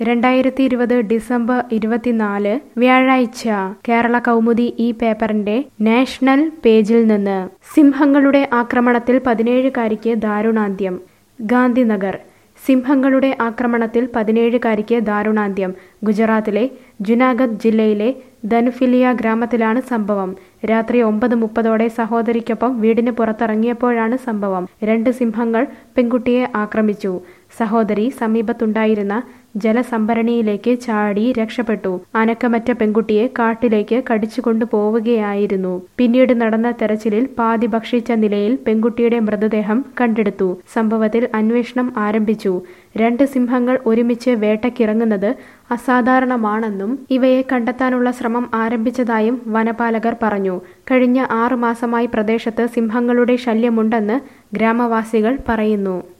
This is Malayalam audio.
രണ്ടായിരത്തി ഇരുപത് ഡിസംബർ ഇരുപത്തിനാല് വ്യാഴാഴ്ച കേരള കൗമുദി ഈ പേപ്പറിന്റെ നാഷണൽ പേജിൽ നിന്ന് സിംഹങ്ങളുടെ ആക്രമണത്തിൽ പതിനേഴുകാരിക്ക് ദാരുണാന്ത്യം ഗാന്ധിനഗർ സിംഹങ്ങളുടെ ആക്രമണത്തിൽ പതിനേഴുകാരിക്ക് ദാരുണാന്ത്യം ഗുജറാത്തിലെ ജുനാഗഡ് ജില്ലയിലെ ധനുഫിലിയ ഗ്രാമത്തിലാണ് സംഭവം രാത്രി ഒമ്പത് മുപ്പതോടെ സഹോദരിക്കൊപ്പം വീടിന് പുറത്തിറങ്ങിയപ്പോഴാണ് സംഭവം രണ്ട് സിംഹങ്ങൾ പെൺകുട്ടിയെ ആക്രമിച്ചു സഹോദരി സമീപത്തുണ്ടായിരുന്ന ജലസംഭരണിയിലേക്ക് ചാടി രക്ഷപ്പെട്ടു അനക്കമറ്റ പെൺകുട്ടിയെ കാട്ടിലേക്ക് കടിച്ചുകൊണ്ടു പോവുകയായിരുന്നു പിന്നീട് നടന്ന തെരച്ചിലിൽ പാതി ഭക്ഷിച്ച നിലയിൽ പെൺകുട്ടിയുടെ മൃതദേഹം കണ്ടെടുത്തു സംഭവത്തിൽ അന്വേഷണം ആരംഭിച്ചു രണ്ട് സിംഹങ്ങൾ ഒരുമിച്ച് വേട്ടക്കിറങ്ങുന്നത് അസാധാരണമാണെന്നും ഇവയെ കണ്ടെത്താനുള്ള ശ്രമം ആരംഭിച്ചതായും വനപാലകർ പറഞ്ഞു കഴിഞ്ഞ ആറു മാസമായി പ്രദേശത്ത് സിംഹങ്ങളുടെ ശല്യമുണ്ടെന്ന് ഗ്രാമവാസികൾ പറയുന്നു